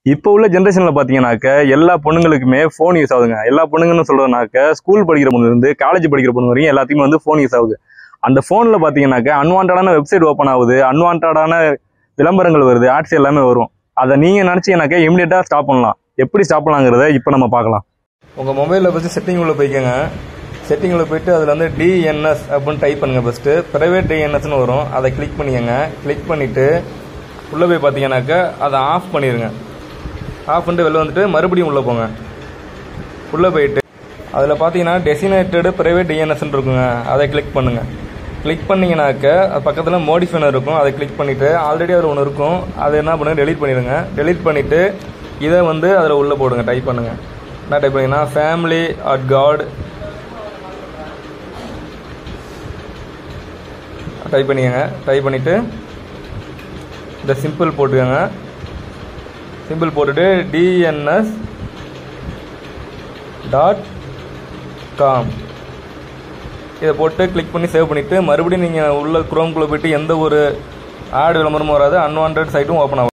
இப்போ உள்ள ஜென்ரேஷனில் பார்த்தீங்கன்னாக்க எல்லா பொண்ணுங்களுக்குமே ஃபோன் யூஸ் ஆகுதுங்க எல்லா பொண்ணுங்கன்னு சொல்கிறதுனாக்க ஸ்கூல் படிக்கிற பொண்ணு இருந்து காலேஜ் படிக்கிற பொண்ணு வரைக்கும் எல்லாத்துக்குமே வந்து ஃபோன் யூஸ் ஆகுது அந்த ஃபோனில் பார்த்தீங்கன்னாக்க அன்வான்டான வெப்சைட் ஓப்பன் ஆகுது அன்வான்டான விளம்பரங்கள் வருது ஆட்ஸ் எல்லாமே வரும் அதை நீங்கள் நினச்சிங்கனாக்க இமீடியட்டாக ஸ்டாப் பண்ணலாம் எப்படி ஸ்டாப் பண்ணலாங்கிறத இப்போ நம்ம பார்க்கலாம் உங்கள் மொபைலில் ஃபஸ்ட்டு செட்டிங் உள்ள போய்க்கோங்க செட்டிங் உள்ள போயிட்டு அதில் வந்து டிஎன்எஸ் அப்படின்னு டைப் பண்ணுங்கள் ஃபஸ்ட்டு ப்ரைவேட் டிஎன்எஸ்னு வரும் அதை கிளிக் பண்ணிக்கங்க கிளிக் பண்ணிவிட்டு உள்ளே போய் பார்த்தீங்கன்னாக்கா அதை ஆஃப் பண்ணிடுங்க ஆஃப் பண்ணிட்டு வெளில வந்துட்டு மறுபடியும் உள்ளே போங்க உள்ளே போயிட்டு அதில் பார்த்தீங்கன்னா டெசினேட்டடு ப்ரைவேட் டிஎன்எஸ்ன்னு இருக்குங்க அதை கிளிக் பண்ணுங்கள் கிளிக் பண்ணிங்கனாக்க அது பக்கத்தில் மோடிஃபைனர் இருக்கும் அதை கிளிக் பண்ணிவிட்டு ஆல்ரெடி அதில் ஒன்று இருக்கும் அதை என்ன பண்ணுங்க டெலீட் பண்ணிடுங்க டெலீட் பண்ணிவிட்டு இதை வந்து அதில் உள்ளே போடுங்க டைப் பண்ணுங்கள் என்ன டைப் பண்ணிங்கன்னா ஃபேமிலி அட் காட் டைப் பண்ணிக்கங்க டைப் பண்ணிவிட்டு இந்த சிம்பிள் போட்டுக்கோங்க சிம்பிள் போட்டுட்டு டிஎன்எஸ் டாட் காம் இதை போட்டு கிளிக் பண்ணி சேவ் பண்ணிவிட்டு மறுபடியும் நீங்கள் உள்ள குரோம்குள்ளே போயிட்டு எந்த ஒரு ஆட் விளம்பரமும் வராது அன்வான்ட் சைட்டும் ஓப்பன் ஆகும்